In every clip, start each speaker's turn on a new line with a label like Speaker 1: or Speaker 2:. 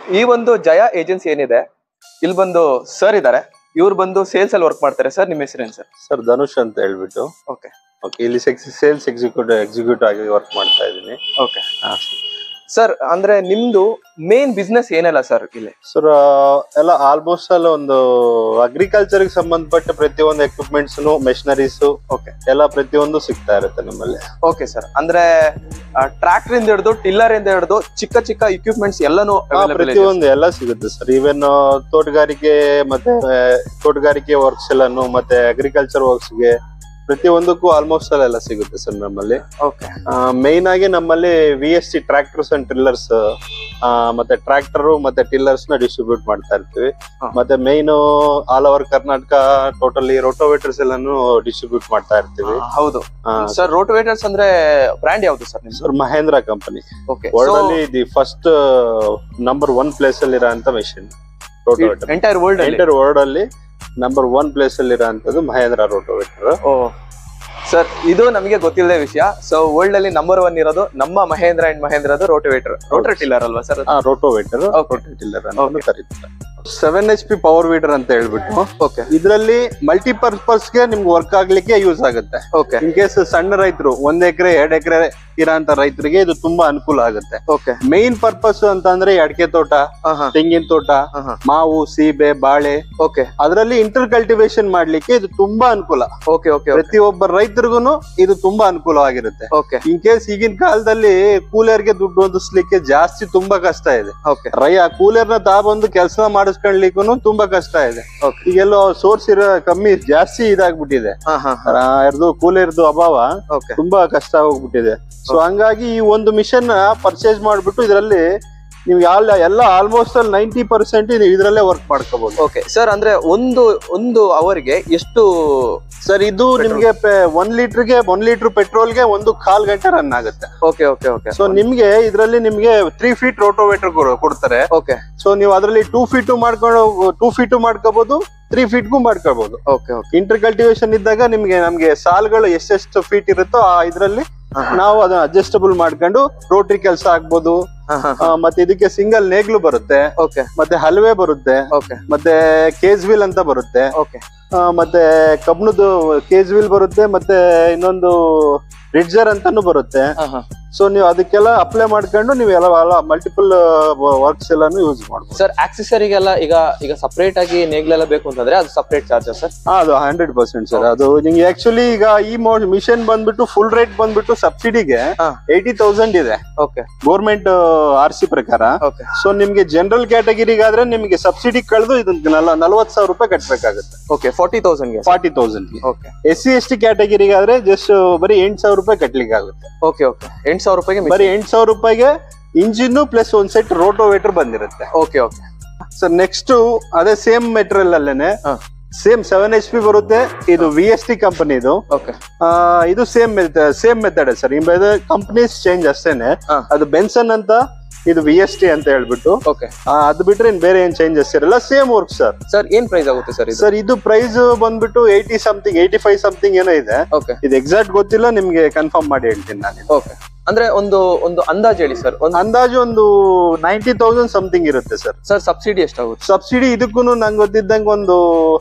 Speaker 1: ಈ ಒಂದು ಜಯ ಏಜೆನ್ಸಿ ಏನಿದೆ ಇಲ್ಲಿ ಬಂದು ಸರ್ ಇದ್ದಾರೆ ಇವ್ರು ಬಂದು ಸೇಲ್ಸ್ ಅಲ್ಲಿ ವರ್ಕ್ ಮಾಡ್ತಾರೆ ಸರ್ ನಿಮ್ಮ ಹೆಸರೇನು ಸರ್
Speaker 2: ಸರ್ ಧನುಷ್ ಅಂತ ಹೇಳ್ಬಿಟ್ಟು
Speaker 1: ಓಕೆ
Speaker 2: ಓಕೆ ಇಲ್ಲಿ ಸೇಲ್ಸ್ ಎಕ್ಸಿಕ್ಯೂಟಿವ್ ಎಕ್ಸಿಕ್ಯೂಟಿವ್ ಆಗಿ ವರ್ಕ್ ಮಾಡ್ತಾ ಇದ್ದೀನಿ
Speaker 1: ಓಕೆ ಸರ್ ಅಂದ್ರೆ ನಿಮ್ದು ಮೇನ್ ಬಿಸ್ನೆಸ್ ಏನೆಲ್ಲ ಸರ್ ಇಲ್ಲಿ
Speaker 2: ಸರ್ ಎಲ್ಲ ಆಲ್ಮೋಸ್ಟ್ ಅಲ್ಲಿ ಒಂದು ಅಗ್ರಿಕಲ್ಚರ್ ಗೆ ಸಂಬಂಧಪಟ್ಟ ಪ್ರತಿಯೊಂದು ಎಕ್ವಿಪ್ಮೆಂಟ್ಸ್ ಮೆಷಿನರೀಸ್
Speaker 1: ಓಕೆ
Speaker 2: ಎಲ್ಲ ಪ್ರತಿಯೊಂದು ಸಿಗ್ತಾ ಇರುತ್ತೆ ನಮ್ಮಲ್ಲಿ
Speaker 1: ಓಕೆ ಸರ್ ಅಂದ್ರೆ ಟ್ರಾಕ್ಟರ್ ಇಂದ ಹಿಡಿದು ಟಿಲ್ಲರ್ ಇಂದ ಹಿಡಿದು ಚಿಕ್ಕ ಚಿಕ್ಕ ಇಕ್ವಿಪ್ಮೆಂಟ್ಸ್ ಎಲ್ಲಾನು
Speaker 2: ಹಾ,
Speaker 1: available ಇದೆ.
Speaker 2: ಪ್ರತಿಯೊಂದು ಎಲ್ಲ ಸಿಗುತ್ತೆ ಸರ್ ಈವನ್ ತೋಟಗಾರಿಕೆ ಮತ್ತೆ ಆ, ತೋಟಗಾರಿಕೆ ವರ್ಕ್ಸ್ ಎಲ್ಲಾನು ಮತ್ತೆ ಅಗ್ರಿಕಲ್ಚರ್ ವರ್ಕ್ಸ್ ಗೆ ಪ್ರತಿಯೊಂದಕ್ಕೂ ಆಲ್ಮೋಸ್ಟ್ ಎಲ್ಲ ಸಿಗುತ್ತೆ ಸರ್ ನಮ್ಮಲ್ಲಿ
Speaker 1: ಓಕೆ
Speaker 2: ಮೇನ್ ಆಗಿ ನಮ್ಮಲ್ಲಿ V S T tractors and tillers ಮತ್ತೆ ಟ್ರಾಕ್ಟರ್ ಮತ್ತೆ ಟಿಲ್ಲರ್ಸ್ ನ ಡಿಸ್ಟ್ರಿಬ್ಯೂಟ್ ಮಾಡ್ತಾ ಇರ್ತೀವಿ
Speaker 1: ಹಾ.
Speaker 2: ಮತ್ತೆ main all over Karnataka totally rotavators ಎಲ್ಲಾನು ಡಿಸ್ಟ್ರಿಬ್ಯೂಟ್ ಮಾಡ್ತಾ ಇರ್ತೀವಿ
Speaker 1: ಹೌದು ಸರ್ ರೋಟೋವೇಟರ್ಸ್ ಅಂದ್ರೆ ಬ್ರ್ಯಾಂಡ್ ಯಾವ್ದು ಸರ್ ನಿಮ್ದು
Speaker 2: sir Mahindra company
Speaker 1: okay
Speaker 2: world ಅಲ್ಲಿ the first number one place ಅಲ್ಲಿ ಇರೋಂತ ಮೆಷಿನ್ ರೋಟೋವೇಟರ್
Speaker 1: ಎಂಟೈರ್ ವರ್ಲ್ಡ್ ಅಲ್ಲಿ
Speaker 2: ಎಂಟರ್ ವರ್ಲ್ಡ್ ಅಲ್ಲಿ ನಂಬರ್ ಒನ್ ಪ್ಲೇಸ್ ಅಲ್ಲಿ ಇರೋಂಥದ್ದು ಮಹೇಂದ್ರ ರೋಟೋವೇಟರ್
Speaker 1: ಓ ಸರ್ ಇದು ನಮಗೆ ಗೊತ್ತಿಲ್ಲದೆ ವಿಷಯ ಸೊ ವರ್ಲ್ಡ್ ಅಲ್ಲಿ ನಂಬರ್ ಒನ್ ಇರೋದು ನಮ್ಮ ಮಹೇಂದ್ರ ಅಂಡ್ ಮಹೇಂದ್ರದು ರೋಟೋವೇಟರ್ ರೋಟರ್ ಟಿಲ್ಲರ್ ಅಲ್ವಾ ಸರ್
Speaker 2: ರೋಟೋವೇಟರ್
Speaker 1: Okay.
Speaker 2: ಟಿಲ್ಲರ್ ಅಂತ ಕರೀತಾರೆ seven H P power weeder ಅಂತ ಹೇಳ್ಬಿಟ್ಟು
Speaker 1: ಓಕೆ
Speaker 2: ಇದರಲ್ಲಿ ಮಲ್ಟಿಪರ್ಪಸ್ ಗೆ ನಿಮ್ಗೆ ವರ್ಕ್ ಆಗ್ಲಿಕ್ಕೆ ಯೂಸ್ ಆಗುತ್ತೆ
Speaker 1: ಓಕೆ
Speaker 2: ಇನ್ ಕೇಸ್ ಸಣ್ಣ ರೈತರು ಒಂದ್ ಎಕರೆ ಎರಡ್ ಎಕರೆ ಇರೋಂತ ರೈತರಿಗೆ ಇದು ತುಂಬಾ ಅನುಕೂಲ ಆಗುತ್ತೆ
Speaker 1: ಓಕೆ
Speaker 2: ಮೇನ್ ಪರ್ಪಸ್ ಅಂತ ಅಂದ್ರೆ ಅಡಿಕೆ ತೋಟ ತೆಂಗಿನ ತೋಟ ಮಾವು ಸೀಬೆ ಬಾಳೆ
Speaker 1: ಓಕೆ
Speaker 2: ಅದರಲ್ಲಿ ಇಂಟರ್ ಕಲ್ಟಿವೇಶನ್ ಮಾಡ್ಲಿಕ್ಕೆ ಇದು ತುಂಬಾ ಅನುಕೂಲ
Speaker 1: ಓಕೆ ಓಕೆ
Speaker 2: ಪ್ರತಿಯೊಬ್ಬ ರೈತರಿಗೂ ಇದು ತುಂಬಾ ಅನುಕೂಲವಾಗಿರುತ್ತೆ
Speaker 1: ಓಕೆ
Speaker 2: ಇನ್ ಕೇಸ್ ಈಗಿನ ಕಾಲದಲ್ಲಿ ಕೂಲರ್ಗೆ ದುಡ್ಡು ಹೊಂದಿಸ್ಲಿಕ್ಕೆ ಜಾಸ್ತಿ ತುಂಬಾ ಕಷ್ಟ ಇದೆ
Speaker 1: ಓಕೆ
Speaker 2: ರೈ ಆ ಕೂಲರ್ ನ ತಾಬಂದು ಕೆಲಸ ಮಾಡಿಸ್ಕೊಳ್ಲಿಕ್ಕೂ ತುಂಬಾ ಕಷ್ಟ ಇದೆ
Speaker 1: ಓಕೆ
Speaker 2: ಈಗೆಲ್ಲೋ ಸೋರ್ಸ್ ಇರೋ ಕಮ್ಮಿ ಜಾಸ್ತಿ ಇದಾಗ್ಬಿಟ್ಟಿದೆ
Speaker 1: ಹಾ ಹಾ
Speaker 2: ಯಾರ್ದು ಕೂಲರ್ದು ಅಭಾವ
Speaker 1: ಓಕೆ
Speaker 2: ತುಂಬಾ ಕಷ್ಟ ಹೋಗ್ಬಿಟ್ಟಿದೆ ಸೊ ಹಂಗಾಗಿ ಈ ಒಂದು ಮಿಷನ್ ಪರ್ಚೇಸ್ ಮಾಡ್ಬಿಟ್ಟು ಇದರಲ್ಲಿ ನೀವು ಎಲ್ಲ ಎಲ್ಲ ಆಲ್ಮೋಸ್ಟ್ ಅಲ್ಲಿ ನೈಂಟಿ ಪರ್ಸೆಂಟ್ ಇದರಲ್ಲೇ ವರ್ಕ್ ಮಾಡ್ಕೋಬಹುದು
Speaker 1: ಓಕೆ ಸರ್ ಅಂದ್ರೆ ಒಂದು ಒಂದು ಅವರ್ಗೆ ಎಷ್ಟು
Speaker 2: ಸರ್ ಇದು ನಿಮ್ಗೆ ಒನ್ ಲೀಟರ್ಗೆ ಒನ್ ಲೀಟರ್ ಪೆಟ್ರೋಲ್ಗೆ ಒಂದು ಕಾಲ್ ಗಂಟೆ ರನ್ ಆಗುತ್ತೆ
Speaker 1: ಓಕೆ ಓಕೆ ಓಕೆ
Speaker 2: ಸೊ ನಿಮ್ಗೆ ಇದರಲ್ಲಿ ನಿಮ್ಗೆ ತ್ರೀ ಫೀಟ್ ರೋಟೋವೇಟರ್ ಕೊಡ್ತಾರೆ
Speaker 1: ಓಕೆ
Speaker 2: ಸೊ ನೀವು ಅದರಲ್ಲಿ ಟೂ ಫೀಟು ಮಾಡ್ಕೊಂಡು ಟೂ ಫೀಟು ಮಾಡ್ಕೋಬಹುದು ತ್ರೀ ಫೀಟ್ಗೂ ಮಾಡ್ಕೋಬಹುದು
Speaker 1: ಓಕೆ ಓಕೆ
Speaker 2: ಇಂಟರ್ ಕಲ್ಟಿವೇಶನ್ ಇದ್ದಾಗ ನಿಮ್ಗೆ ನಮ್ಗೆ ಸಾಲ್ಗಳು ಎಷ್ಟೆಷ್ಟು ಫೀಟ್ ಇರುತ್ತೋ ಆ ಇದರಲ್ಲಿ ನಾವು ಅದನ್ನ ಅಡ್ಜಸ್ಟಬಲ್ ಮಾಡ್ಕೊಂಡು ರೋಟ್ರಿ ಕೆಲಸ ಆಗ್ಬೋದು ಆ, ಮತ್ತೆ ಇದಕ್ಕೆ ಸಿಂಗಲ್ ನೇಗ್ಲು ಬರುತ್ತೆ
Speaker 1: ಓಕೆ
Speaker 2: ಮತ್ತೆ ಹಲ್ವೆ ಬರುತ್ತೆ
Speaker 1: ಓಕೆ
Speaker 2: ಮತ್ತೆ ಕೇಜ್ ವೀಲ್ ಅಂತ ಬರುತ್ತೆ
Speaker 1: ಓಕೆ
Speaker 2: ಆ, ಮತ್ತೆ ಕಬ್ಣದ್ದು ಕೇಜ್ ವೀಲ್ ಬರುತ್ತೆ ಮತ್ತೆ ಇನ್ನೊಂದು ರಿಡ್ಜರ್ ಅಂತಾನು ಬರುತ್ತೆ ಸೊ ನೀವು ಅದಕ್ಕೆಲ್ಲ ಅಪ್ಲೈ ಮಾಡ್ಕೊಂಡು ನೀವು ಎಲ್ಲ ಮಲ್ಟಿಪಲ್ ವರ್ಕ್ಸ್ ಎಲ್ಲಾನು ಯೂಸ್ ಮಾಡ್ಬೋದು
Speaker 1: ಸರ್ ಆಕ್ಸೆಸರಿಗೆಲ್ಲ ಈಗ ಈಗ ಸಪರೇಟ್ ಆಗಿ ನೇಗ್ಲೆಲ್ಲ ಬೇಕು ಅಂತಂದ್ರೆ ಅದು ಸಪರೇಟ್ ಚಾರ್ಜಸ್ ಸರ್
Speaker 2: ಹಾ, ಅದು ಹಂಡ್ರೆಡ್ ಪರ್ಸೆಂಟ್ ಸರ್ ಅದು ನಿಮ್ಗೆ ಆಕ್ಚುಲಿ ಈಗ ಈ ಮಿಷನ್ ಬಂದ್ಬಿಟ್ಟು ಫುಲ್ ರೇಟ್ ಬಂದ್ಬಿಟ್ಟು ಸಬ್ಸಿಡಿಗೆ
Speaker 1: ಹಾ.
Speaker 2: ಏಯ್ಟಿ ತೌಸಂಡ್ ಇದೆ
Speaker 1: ಓಕೆ
Speaker 2: ಗೌರ್ಮೆಂಟ್ ಆರ್ ಸಿ ಪ್ರಕಾರ
Speaker 1: ಓಕೆ
Speaker 2: ಸೊ ನಿಮ್ಗೆ ಜನರಲ್ ಕ್ಯಾಟಗಿರಿಗಾದ್ರೆ ನಿಮ್ಗೆ ಸಬ್ಸಿಡಿ ಕಳೆದು ಇದನ್ನ ನಲವತ್ತು ಸಾವಿರ ರೂಪಾಯಿ ಕಟ್ಬೇಕಾಗುತ್ತೆ
Speaker 1: ಓಕೆ ಫಾರ್ಟಿ ತೌಸಂಡ್ಗೆ
Speaker 2: forty thousand
Speaker 1: okay
Speaker 2: S C S T ಕ್ಯಾಟಗಿರಿಗಾದ್ರೆ ಜಸ್ಟ್ ಬರೀ ಎಂಟ್ ಸಾವಿರ ರೂಪಾಯಿ ಕಟ್ಲಿಕ್ಕೆ ಆಗುತ್ತೆ
Speaker 1: ಓಕೆ ಓಕೆ ಎಂಟು ಸಾವಿರ ರೂಪಾಯಿಗೆ
Speaker 2: ಬರೀ ಎಂಟ್ ಸಾವಿರ ರೂಪಾಯಿಗೆ ಇಂಜಿನ್ ಪ್ಲಸ್ ಒಂದ್ ಸೆಟ್ ರೋಟೋವೇಟರ್ ಬಂದಿರುತ್ತೆ
Speaker 1: ಓಕೆ ಓಕೆ
Speaker 2: ಸರ್ ನೆಕ್ಸ್ಟ್ ಅದೇ ಸೇಮ್ ಮೆಟೀರಿಯಲ್ ಅಲ್ಲೇನೆ
Speaker 1: ಹಾ.
Speaker 2: ಸೇಮ್ ಸೆವೆನ್ ಎಚ್ ಪಿ ಬರುತ್ತೆ ಇದು ವಿ ಎಸ್ ಟಿ ಕಂಪನಿದು
Speaker 1: ಓಕೆ
Speaker 2: ಇದು ಸೇಮ್ ಸೇಮ್ ಮೆಥಡ್ ಸರ್ ಈ ಕಂಪನೀಸ್ ಚೇಂಜ್ ಅಷ್ಟೇನೆ
Speaker 1: ಹಾ.
Speaker 2: ಅದು ಬೆನ್ಸನ್ ಅಂತ ಇದು ವಿ ಎಸ್ ಟಿ ಅಂತ ಹೇಳ್ಬಿಟ್ಟು
Speaker 1: ಓಕೆ
Speaker 2: ಆ, ಅದು ಬಿಟ್ರೆ ಇನ್ ಬೇರೆ ಏನ್ ಚೇಂಜಸ್ ಇರಲ್ಲ ಸೇಮ್ ವರ್ಕ್ ಸರ್
Speaker 1: ಸರ್ ಏನ್ ಪ್ರೈಸ್ ಆಗುತ್ತೆ ಸರ್ ಇದು
Speaker 2: ಸರ್ ಇದು ಪ್ರೈಸ್ ಬಂದ್ಬಿಟ್ಟು eighty something eighty five something ಏನೋ ಇದೆ
Speaker 1: ಓಕೆ
Speaker 2: ಇದು ಎಕ್ಸಾಕ್ಟ್ ಗೊತ್ತಿಲ್ಲ ನಿಮ್ಗೆ ಕನ್ಫರ್ಮ್ ಮಾಡಿ ಹೇಳ್ತೀನಿ ನಾನು
Speaker 1: ಓಕೆ ಅಂದ್ರೆ ಒಂದು ಒಂದು ಅಂದಾಜು ಹೇಳಿ ಸರ್ ಒಂದು
Speaker 2: ಅಂದಾಜು ಒಂದು ನೈಂಟಿ ತೌಸಂಡ್ ಸಮಥಿಂಗ್ ಇರುತ್ತೆ ಸರ್
Speaker 1: ಸರ್ ಸಬ್ಸಿಡಿ ಎಷ್ಟಾಗುತ್ತೆ
Speaker 2: ಸಬ್ಸಿಡಿ ಇದಕ್ಕೂ ನಂಗೆ ಗೊತ್ತಿದ್ದಂಗೆ ಒಂದು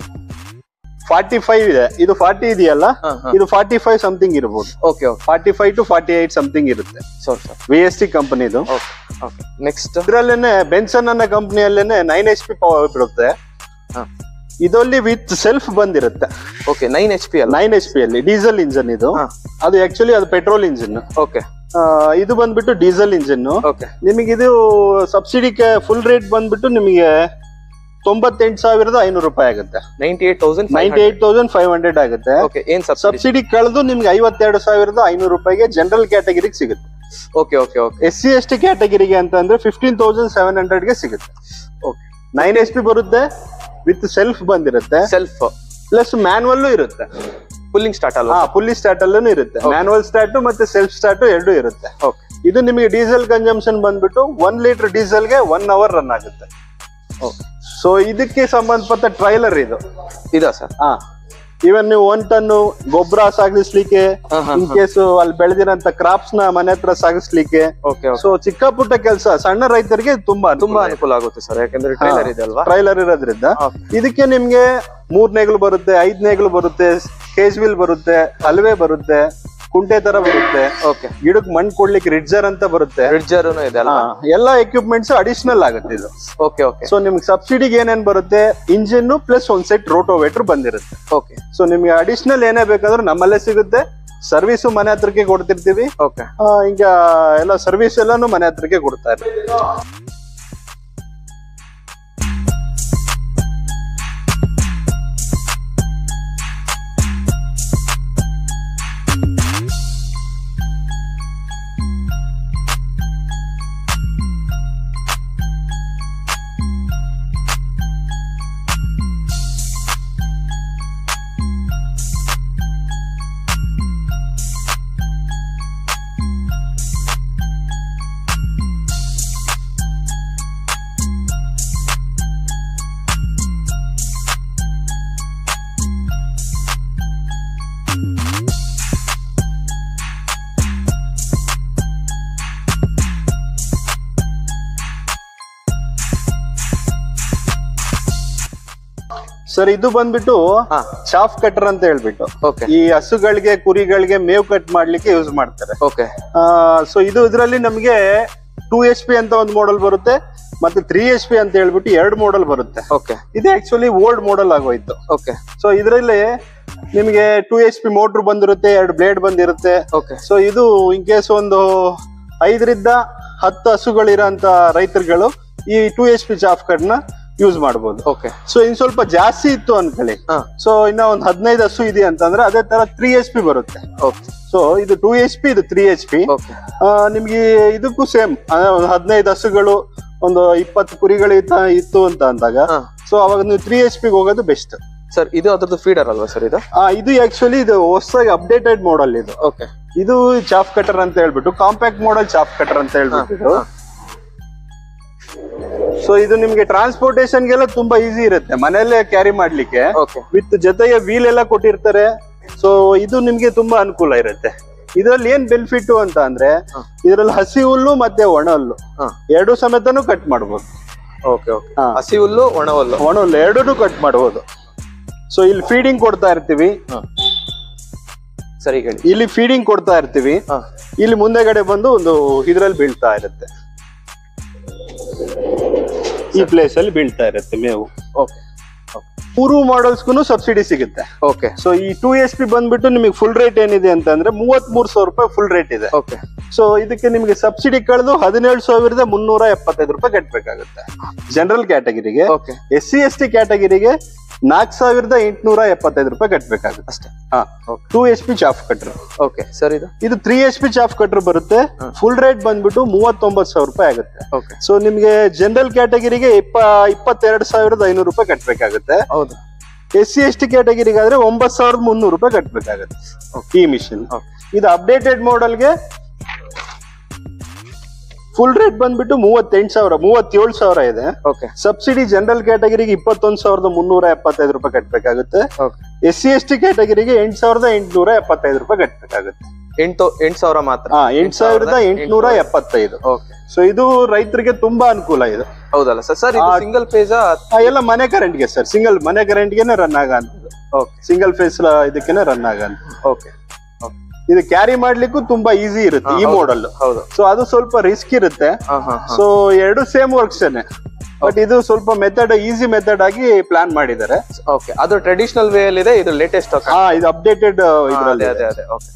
Speaker 2: ಫಾರ್ಟಿ ಫೈವ್ ಇದೆ ಇದು ಫಾರ್ಟಿ ಇದೆಯಲ್ಲ
Speaker 1: ಹಾ ಹಾ
Speaker 2: ಇದು ಫಾರ್ಟಿ ಫೈವ್ ಸಮಥಿಂಗ್ ಇರ್ಬೋದು
Speaker 1: okay okay
Speaker 2: forty five to forty eight something ಇರುತ್ತೆ
Speaker 1: sir sir
Speaker 2: V S T ಕಂಪನಿದು
Speaker 1: ಓಕೆ ಓಕೆ ನೆಕ್ಸ್ಟ್
Speaker 2: ಇದರಲ್ಲೇನೆ ಬೆನ್ಸನ್ ಅನ್ನೋ ಕಂಪನಿಯಲ್ಲೇನೆ ನೈನ್ ಎಚ್ ಪಿ ಪವರ್ ಬರುತ್ತೆ
Speaker 1: ಹಾ.
Speaker 2: ಇದರಲ್ಲಿ ವಿತ್ ಸೆಲ್ಫ್ ಬಂದಿರುತ್ತೆ
Speaker 1: ಓಕೆ ನೈನ್ ಎಚ್ ಪಿ ಅಲ್ಲ
Speaker 2: ನೈನ್ ಎಚ್ ಪಿ ಅಲ್ಲಿ ಡೀಸೆಲ್ ಇಂಜಿನ್ ಇದು
Speaker 1: ಹಾ.
Speaker 2: ಅದು ಆಕ್ಚುಲಿ ಅದು ಪೆಟ್ರೋಲ್ ಇಂಜಿನ್
Speaker 1: ಓಕೆ
Speaker 2: ಇದು ಬಂದ್ಬಿಟ್ಟು ಡೀಸೆಲ್ ಇಂಜಿನ್
Speaker 1: ಓಕೆ
Speaker 2: ನಿಮಗೆ ಇದು ಸಬ್ಸಿಡಿ ಫುಲ್ ರೇಟ್ ಬಂದ್ಬಿಟ್ಟು ನಿಮಗೆ ತೊಂಬತ್ತೆಂಟು ಸಾವಿರದ ಐನೂರು ರೂಪಾಯಿ ಆಗುತ್ತೆ
Speaker 1: ninety eight thousand
Speaker 2: ninety eight thousand five hundred ಆಗುತ್ತೆ
Speaker 1: ಓಕೆ ಏನ್ ಸಬ್ಸಿಡಿ
Speaker 2: ಸಬ್ಸಿಡಿ ಕಳೆದು ನಿಮ್ಗೆ ಐವತ್ತೆರಡು ಸಾವಿರದ ಐನೂರು ರೂಪಾಯಿಗೆ ಜನರಲ್ ಕ್ಯಾಟಗಿರಿಗೆ ಸಿಗುತ್ತೆ
Speaker 1: okay okay okay
Speaker 2: S C S T ಕ್ಯಾಟಗಿರಿಗೆ ಅಂತ ಅಂದ್ರೆ ಫಿಫ್ಟೀನ್ ತೌಸಂಡ್ ಸೆವೆನ್ ಹಂಡ್ರೆಡ್ಗೆ ಸಿಗುತ್ತೆ
Speaker 1: ಓಕೆ
Speaker 2: ನೈನ್ ಎಚ್ ಪಿ ಬರುತ್ತೆ ವಿತ್ ಸೆಲ್ಫ್ ಬಂದಿರುತ್ತೆ
Speaker 1: ಸೆಲ್ಫ್
Speaker 2: ಪ್ಲಸ್ ಮ್ಯಾನ್ವಲ್ಲು ಇರುತ್ತೆ
Speaker 1: ಪುಲ್ಲಿಂಗ್ ಸ್ಟಾರ್ಟ್ ಅಲ್ವಾ
Speaker 2: ಹಾ ಫುಲ್ಲಿ ಸ್ಟಾರ್ಟ್ ಅಲ್ಲೂ ಇರುತ್ತೆ
Speaker 1: Okay.
Speaker 2: ಮ್ಯಾನ್ವಲ್ ಸ್ಟಾರ್ಟ್ ಮತ್ತೆ ಸೆಲ್ಫ್ ಸ್ಟಾರ್ಟ್ ಎರಡು ಇರುತ್ತೆ
Speaker 1: ಓಕೆ
Speaker 2: ಇದು ನಿಮಗೆ ಡೀಸೆಲ್ ಕನ್ಸಂಪ್ಷನ್ ಬಂದ್ಬಿಟ್ಟು ಒನ್ ಲೀಟರ್ ಡೀಸೆಲ್ಗೆ ಒನ್ ಅವರ್ ರನ್ ಆಗುತ್ತೆ
Speaker 1: ಓಕೆ
Speaker 2: ಸೊ ಇದಕ್ಕೆ ಸಂಬಂಧಪಟ್ಟ ಟ್ರೈಲರ್ ಇದು
Speaker 1: ಇದಾ ಸರ್
Speaker 2: ಹಾ ಈವನ್ ನೀವು ಒನ್ ಟನ್ ಗೊಬ್ಬರ ಸಾಗಿಸ್ಲಿಕ್ಕೆ ಇನ್ ಕೇಸ್ ಅಲ್ಲಿ ಬೆಳೆದಿರೋಂತ ಕ್ರಾಪ್ಸ್ ನ ಮನೆ ಹತ್ರ ಸಾಗಿಸ್ಲಿಕ್ಕೆ
Speaker 1: ಓಕೆ
Speaker 2: ಸೊ ಚಿಕ್ಕ ಪುಟ್ಟ ಕೆಲಸ ಸಣ್ಣ ರೈತರಿಗೆ ತುಂಬಾ
Speaker 1: ತುಂಬಾ ಅನುಕೂಲ ಆಗುತ್ತೆ ಸರ್ ಯಾಕಂದ್ರೆ ಟ್ರೈಲರ್ ಇದೆ ಅಲ್ವಾ
Speaker 2: ಟ್ರೈಲರ್ ಇರೋದ್ರಿಂದ
Speaker 1: Okay.
Speaker 2: ಇದಕ್ಕೆ ನಿಮ್ಗೆ ಮೂರ್ ನೇಗ್ಲು ಬರುತ್ತೆ ಐದ್ ನೇಗ್ಲು ಬರುತ್ತೆ ಕೇಜ್ ವಿಲ್ ಬರುತ್ತೆ ಹಲ್ವೆ ಬರುತ್ತೆ ಕುಂಟೆ ತರ ಬರುತ್ತೆ
Speaker 1: ಓಕೆ
Speaker 2: ಗಿಡಕ್ ಮಣ್ಣು ಕೊಡ್ಲಿಕ್ಕೆ ರಿಡ್ಜರ್ ಅಂತ ಬರುತ್ತೆ
Speaker 1: ಬ್ರಿಡ್ಜರ್ ಇದೆ ಅಲ್ವಾ
Speaker 2: ಹಾ, ಎಲ್ಲ ಎಕ್ವಿಪ್ಮೆಂಟ್ಸ್ ಅಡಿಷನಲ್ ಆಗುತ್ತೆ ಇದು
Speaker 1: ಓಕೆ ಓಕೆ
Speaker 2: ಸೊ ನಿಮ್ಗೆ ಸಬ್ಸಿಡಿಗೆ ಏನೇನ್ ಬರುತ್ತೆ ಇಂಜಿನ್ ಪ್ಲಸ್ ಒಂದ್ ಸೆಟ್ ರೋಟೋವೇಟರ್ ಬಂದಿರುತ್ತೆ
Speaker 1: ಓಕೆ
Speaker 2: ಸೊ ನಿಮ್ಗೆ ಅಡಿಷನಲ್ ಏನೇ ಬೇಕಾದ್ರೂ ನಮ್ಮಲ್ಲೇ ಸಿಗುತ್ತೆ ಸರ್ವಿಸು ಮನೆ ಹತ್ರಕ್ಕೆ ಕೊಡ್ತಿರ್ತೀವಿ
Speaker 1: ಓಕೆ
Speaker 2: ಆ, ಈಗ ಎಲ್ಲ ಸರ್ವಿಸ್ ಎಲ್ಲಾನು ಮನೆ ಹತ್ರಕ್ಕೆ ಕೊಡ್ತಾ ಇರ್ತೀವಿ ಸರ್ ಇದು ಬಂದ್ಬಿಟ್ಟು
Speaker 1: ಹಾ
Speaker 2: ಚಾಫ್ ಕಟರ್ ಅಂತ ಹೇಳ್ಬಿಟ್ಟು
Speaker 1: ಓಕೆ
Speaker 2: ಈ ಹಸುಗಳಿಗೆ ಕುರಿಗಳಿಗೆ ಮೇವ್ ಕಟ್ ಮಾಡ್ಲಿಕ್ಕೆ ಯೂಸ್ ಮಾಡ್ತಾರೆ
Speaker 1: ಓಕೆ
Speaker 2: ಸೊ ಇದು ಇದರಲ್ಲಿ ನಮಗೆ ಟೂ ಎಚ್ ಪಿ ಅಂತ ಒಂದು ಮಾಡೆಲ್ ಬರುತ್ತೆ ಮತ್ತೆ ತ್ರೀ ಎಚ್ ಪಿ ಅಂತ ಹೇಳ್ಬಿಟ್ಟು ಎರಡು ಮಾಡೆಲ್ ಬರುತ್ತೆ
Speaker 1: ಓಕೆ
Speaker 2: ಇದು ಆಕ್ಚುಲಿ ಓಲ್ಡ್ ಮಾಡೆಲ್ ಆಗೋಯ್ತು
Speaker 1: ಓಕೆ
Speaker 2: ಸೊ ಇದರಲ್ಲಿ ನಿಮಗೆ ಟೂ ಎಚ್ ಪಿ ಮೋಟರ್ ಬಂದಿರುತ್ತೆ ಎರಡು ಬ್ಲೇಡ್ ಬಂದಿರುತ್ತೆ
Speaker 1: ಓಕೆ
Speaker 2: ಸೊ ಇದು ಇನ್ ಕೇಸ್ ಒಂದು ಐದರಿಂದ ಹತ್ತು ಹಸುಗಳಿರೋಂತ ರೈತರುಗಳು ಈ ಟೂ ಎಚ್ ಪಿ ಚಾಫ್ ಕಟ್ನ ಯೂಸ್ ಮಾಡ್ಬೋದು
Speaker 1: ಓಕೆ
Speaker 2: ಸೊ ಇನ್ ಸ್ವಲ್ಪ ಜಾಸ್ತಿ ಇತ್ತು ಅನ್ಕೊಳ್ಳಿ
Speaker 1: ಹಾ
Speaker 2: ಸೊ ಇನ್ನ ಒಂದ್ ಹದಿನೈದು ಹಸು ಇದೆ ಅಂತಂದ್ರೆ ಅದೇ ತರ ತ್ರೀ ಎಚ್ ಪಿ ಬರುತ್ತೆ
Speaker 1: ಓಕೆ
Speaker 2: ಸೊ ಇದು ಟೂ ಎಚ್ ಪಿ ಇದು ತ್ರೀ ಎಚ್ ಪಿ
Speaker 1: ಓಕೆ
Speaker 2: ನಿಮ್ಗೆ ಇದಕ್ಕೂ ಸೇಮ್ ಒಂದು ಹದಿನೈದು ಹಸುಗಳು ಒಂದು ಇಪ್ಪತ್ತು ಕುರಿಗಳು ಇತ್ತ- ಇತ್ತು ಅಂತ ಅಂದಾಗ
Speaker 1: ಹಾ
Speaker 2: ಸೊ ಅವಾಗ ನೀವು ತ್ರೀ ಎಚ್ ಪಿಗೆ ಹೋಗೋದು ಬೆಸ್ಟ್
Speaker 1: ಸರ್ ಇದು ಅದ್ರದ್ದು ಫೀಡರ್ ಅಲ್ವಾ ಸರ್ ಇದು
Speaker 2: ಇದು ಆಕ್ಚುಲಿ ಇದು ಹೊಸದಾಗಿ ಅಪ್ಡೇಟೆಡ್ ಮಾಡಲ್ ಇದು
Speaker 1: ಓಕೆ
Speaker 2: ಇದು ಚಾಫ್ ಕಟರ್ ಅಂತ ಹೇಳ್ಬಿಟ್ಟು ಕಾಂಪ್ಯಾಕ್ಟ್ ಮಾಡಲ್ ಚಾಫ್ ಕಟರ್ ಅಂತ ಹೇಳ್ಬಿಟ್ಟು
Speaker 1: ಹಾ.
Speaker 2: ಸೊ ಇದು ನಿಮ್ಗೆ ಟ್ರಾನ್ಸ್ಪೋರ್ಟೇಶನ್ಗೆಲ್ಲ ತುಂಬಾ ಈಸಿ ಇರುತ್ತೆ ಮನೆಯಲ್ಲೇ ಕ್ಯಾರಿ ಮಾಡ್ಲಿಕ್ಕೆ
Speaker 1: ಓಕೆ
Speaker 2: ವಿತ್ ಜೊತೆಗೆ ವೀಲ್ ಎಲ್ಲ ಕೊಟ್ಟಿರ್ತಾರೆ ಸೊ ಇದು ನಿಮ್ಗೆ ತುಂಬಾ ಅನುಕೂಲ ಇರುತ್ತೆ ಇದರಲ್ಲಿ ಏನ್ ಬೆನಿಫಿಟ್ ಅಂತ ಅಂದ್ರೆ
Speaker 1: ಹಾ.
Speaker 2: ಇದರಲ್ಲಿ ಹಸಿ ಹುಲ್ಲು ಮತ್ತೆ ಒಣ ಹುಲ್ಲು
Speaker 1: ಹಾ
Speaker 2: ಎರಡು ಸಮೇತನು ಕಟ್ ಮಾಡ್ಬೋದು
Speaker 1: ಓಕೆ ಓಕೆ
Speaker 2: ಹಾ.
Speaker 1: ಹಸಿ ಹುಲ್ಲು ಒಣ ಹುಲ್ಲು
Speaker 2: ಒಣ ಹುಲ್ಲು ಎರಡೂ ಕಟ್ ಮಾಡ್ಬೋದು ಸೊ ಇಲ್ಲಿ ಫೀಡಿಂಗ್ ಕೊಡ್ತಾ ಇರ್ತೀವಿ
Speaker 1: ಹಾ ಸರಿ ಹೇಳಿ
Speaker 2: ಇಲ್ಲಿ ಫೀಡಿಂಗ್ ಕೊಡ್ತಾ ಇರ್ತೀವಿ
Speaker 1: ಹಾ
Speaker 2: ಇಲ್ಲಿ ಮುಂದೆಗಡೆ ಬಂದು ಒಂದು ಇದ್ರಲ್ಲಿ ಬೀಳ್ತಾ ಇರುತ್ತೆ ಈ ಪ್ಲೇಸ್ ಅಲ್ಲಿ ಬೀಳ್ತಾ ಇರುತ್ತೆ ಮೇವು
Speaker 1: ಓಕೆ
Speaker 2: ಮೂರು ಮಾಡಲ್ಸ್ಗೂ ಸಬ್ಸಿಡಿ ಸಿಗುತ್ತೆ
Speaker 1: ಓಕೆ
Speaker 2: ಸೊ ಈ ಟೂ ಎಸ್ ಪಿ ಬಂದ್ಬಿಟ್ಟು ನಿಮಗೆ ಫುಲ್ ರೇಟ್ ಏನಿದೆ ಅಂತಂದ್ರೆ ಮೂವತ್ ಮೂರು ಸಾವಿರ ರೂಪಾಯಿ ಫುಲ್ ರೇಟ್ ಇದೆ
Speaker 1: ಓಕೆ
Speaker 2: ಸೊ ಇದಕ್ಕೆ ನಿಮಗೆ ಸಬ್ಸಿಡಿ ಕಳೆದು ಹದಿನೇಳು ಸಾವಿರದ ಮುನ್ನೂರ ಎಪ್ಪತ್ತೈದು ರೂಪಾಯಿ ಕಟ್ಟಬೇಕಾಗುತ್ತೆ ಜನರಲ್ ಕ್ಯಾಟಗಿರಿಗೆ
Speaker 1: okay
Speaker 2: S C S T ಕ್ಯಾಟಗಿರಿಗೆ ನಾಲ್ಕು ಸಾವಿರದ ಎಂಟುನೂರ ಎಪ್ಪತ್ತೈದು ರೂಪಾಯಿ ಕಟ್ಟಬೇಕಾಗುತ್ತೆ
Speaker 1: ಅಷ್ಟೇ
Speaker 2: ಹಾ
Speaker 1: Okay.
Speaker 2: Two H P chaff cutter
Speaker 1: okay sir ಇದು
Speaker 2: ಇದು three H P chaff cutter ಬರುತ್ತೆ
Speaker 1: ಹಾ.
Speaker 2: ಫುಲ್ ರೇಟ್ ಬಂದ್ಬಿಟ್ಟು ಮೂವತ್ತೊಂಬತ್ತು ಸಾವಿರ ರೂಪಾಯಿ ಆಗುತ್ತೆ
Speaker 1: ಓಕೆ
Speaker 2: ಸೊ ನಿಮ್ಗೆ ಜನರಲ್ ಕ್ಯಾಟಗಿರಿಗೆ ಇಪ್ಪ ಇಪ್ಪತ್ತೆರಡು ಸಾವಿರದ ಐನೂರು ರೂಪಾಯಿ ಕಟ್ಟಬೇಕಾಗುತ್ತೆ
Speaker 1: ಹೌದು
Speaker 2: ಎಸ್ ಸಿ ಎಸ್ ಟಿ ಕ್ಯಾಟಗಿರಿಗೆ ಆದ್ರೆ ಒಂಬತ್ತು ಸಾವಿರದ ಮುನ್ನೂರು ರೂಪಾಯಿ ಕಟ್ಟಬೇಕಾಗುತ್ತೆ ಈ ಮಿಷಿನ್
Speaker 1: ಓಕೆ
Speaker 2: ಇದು ಅಪ್ಡೇಟೆಡ್ ಮಾಡೆಲ್ಗೆ ಫುಲ್ ರೇಟ್ ಬಂದ್ಬಿಟ್ಟು ಮೂವತ್ತೆಂಟು ಸಾವಿರ ಮೂವತ್ತೇಳು ಸಾವಿರ ಇದೆ
Speaker 1: ಓಕೆ
Speaker 2: ಸಬ್ಸಿಡಿ ಜನರಲ್ ಕ್ಯಾಟಗಿರಿಗೆ ಇಪ್ಪತ್ತೊಂದು ಸಾವಿರದ ಮುನ್ನೂರ ಎಪ್ಪತ್ತೈದು ರೂಪಾಯಿ ಕಟ್ಟಬೇಕಾಗುತ್ತೆ
Speaker 1: okay
Speaker 2: S C S T ಕ್ಯಾಟಗಿರಿಗೆ ಎಂಟು ಸಾವಿರದ ಎಂಟುನೂರ ಎಪ್ಪತ್ತೈದು ರೂಪಾಯಿ ಕಟ್ಟಬೇಕಾಗುತ್ತೆ
Speaker 1: ಎಂಟು ಎಂಟು ಸಾವಿರ ಮಾತ್ರ
Speaker 2: ಹಾ ಎಂಟು ಸಾವಿರದ ಎಂಟುನೂರ ಎಪ್ಪತ್ತೈದು
Speaker 1: ಓಕೆ
Speaker 2: ಸೊ ಇದು ರೈತರಿಗೆ ತುಂಬಾ ಅನುಕೂಲ ಇದು
Speaker 1: ಹೌದಲ್ಲ ಸರ್ ಸರ್ ಇದು
Speaker 2: ಆ-
Speaker 1: ಸಿಂಗಲ್ ಪೇಜ್
Speaker 2: ಆ, ಎಲ್ಲ ಮನೆ ಕರೆಂಟ್ಗೆ ಸರ್ ಸಿಂಗಲ್ ಮನೆ ಕರೆಂಟ್ಗೆನೆ ರನ್ ಆಗಂತದ್ದು
Speaker 1: ಓಕೆ
Speaker 2: ಸಿಂಗಲ್ ಫೇಸ್ ಇದಕ್ಕೆನೆ ರನ್ ಆಗಂತ
Speaker 1: ಓಕೆ
Speaker 2: ಇದು ಕ್ಯಾರಿ ಮಾಡ್ಲಿಕ್ಕೂ ತುಂಬಾ ಈಸಿ ಇರುತ್ತೆ ಈ ಮಾಡೆಲ್
Speaker 1: ಹೌದು
Speaker 2: ಸೊ ಅದು ಸ್ವಲ್ಪ ರಿಸ್ಕ್ ಇರುತ್ತೆ
Speaker 1: ಹಾ ಹಾ
Speaker 2: ಸೊ ಎರಡು ಸೇಮ್ ವರ್ಕ್ಸ್ ಬಟ್ ಇದು ಸ್ವಲ್ಪ ಮೆಥಡ್ ಈಸಿ ಮೆಥಡ್ ಆಗಿ ಪ್ಲಾನ್ ಮಾಡಿದ್ದಾರೆ
Speaker 1: ಓಕೆ ಅದು ಟ್ರೆಡಿಷನಲ್ ವೇ ಅಲ್ಲಿ ಇದೆ ಇದು ಲೇಟೆಸ್ಟ್
Speaker 2: ಹಾ ಇದು ಅಪ್ಡೇಟೆಡ್
Speaker 1: ಅದೇ
Speaker 2: ಇದ್ರಲ್ಲಿ
Speaker 1: ಅದೇ ಅದೇ ಓಕೆ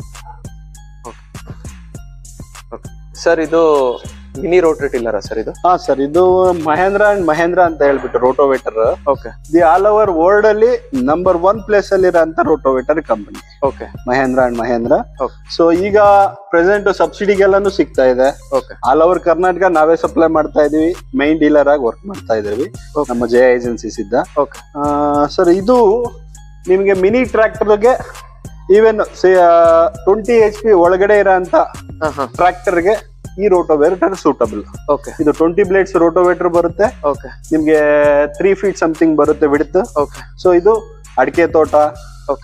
Speaker 1: ಓಕೆ ಸರ್ ಇದು ಮಿನಿ ರೋಟ್ರಿ ಟಿಲ್ಲರ ಸರ್ ಇದು
Speaker 2: ಹಾ ಸರ್ ಇದು ಮಹೇಂದ್ರ ಅಂಡ್ ಮಹೇಂದ್ರ ಅಂತ ಹೇಳ್ಬಿಟ್ಟು rotavator
Speaker 1: okay
Speaker 2: the all over world ಅಲ್ಲಿ ನಂಬರ್ ಒನ್ ಪ್ಲೇಸ್ ಅಲ್ಲಿ ಇರೋಂತ rotavator company
Speaker 1: okay
Speaker 2: Mahindra and Mahindra
Speaker 1: okay
Speaker 2: so ಈಗ ಪ್ರೆಸೆಂಟ್ ಸಬ್ಸಿಡಿಗೆಲ್ಲಾನು ಸಿಗ್ತಾ ಇದೆ
Speaker 1: ಓಕೆ
Speaker 2: ಆಲ್ ಓವರ್ ಕರ್ನಾಟಕ ನಾವೇ ಸಪ್ಲೈ ಮಾಡ್ತಾ ಇದೀವಿ ಮೈನ್ ಡೀಲರ್ ಆಗಿ ವರ್ಕ್ ಮಾಡ್ತಾ ಇದೀವಿ
Speaker 1: Okay.
Speaker 2: ನಮ್ಮ ಜೆ ಏಜೆನ್ಸೀಸ್ ಇದ್ದ
Speaker 1: ಓಕೆ
Speaker 2: ಸರ್ ಇದು ನಿಮ್ಗೆ ಮಿನಿ ಟ್ರ್ಯಾಕ್ಟರ್ಗೆ ಈವನ್ ಟ್ವೆಂಟಿ ಎಚ್ ಪಿ ಒಳಗಡೆ ಇರೋಂತ
Speaker 1: ಹಾ ಹಾ
Speaker 2: ಟ್ರ್ಯಾಕ್ಟರ್ಗೆ ಈ ರೋಟೋವೇಟರ್ ಸೂಟಬಲ್
Speaker 1: ಓಕೆ
Speaker 2: ಇದು ಟ್ವೆಂಟಿ ಬ್ಲೇಡ್ಸ್ ರೋಟೋವೇಟರ್ ಬರುತ್ತೆ
Speaker 1: ಓಕೆ
Speaker 2: ನಿಮ್ಗೆ ತ್ರೀ ಫೀಟ್ ಸಮಥಿಂಗ್ ಬರುತ್ತೆ ಬಿಡುತ್ತೆ
Speaker 1: ಓಕೆ
Speaker 2: ಸೊ ಇದು ಅಡಿಕೆ ತೋಟ
Speaker 1: ಓಕೆ